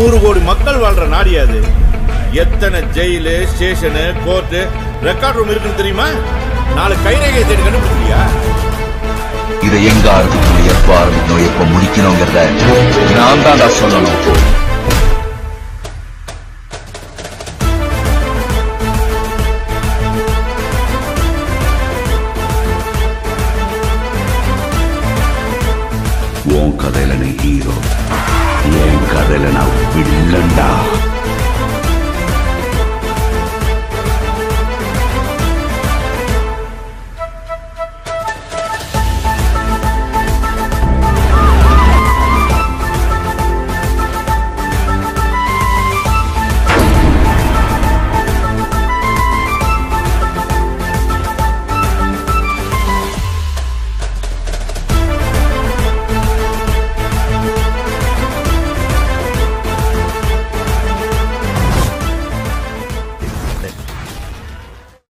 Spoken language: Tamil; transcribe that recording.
நூறு கோடி மக்கள் வாழ்ற நாடு அது எத்தனை jail station court record room இருக்குன்னு தெரியுமா நாலு கைரேகையை தேடி கண்டுபிடிச்சியா இதை எங்க ஆரம்பிக்கணும் எப்ப ஆரம்பிக்கணும் எப்ப முடிக்கணுங்கிறத நான் தான்டா சொல்லணும் உன் கதையில நீ ஹீரோ என் கதையில நான் வில்லன்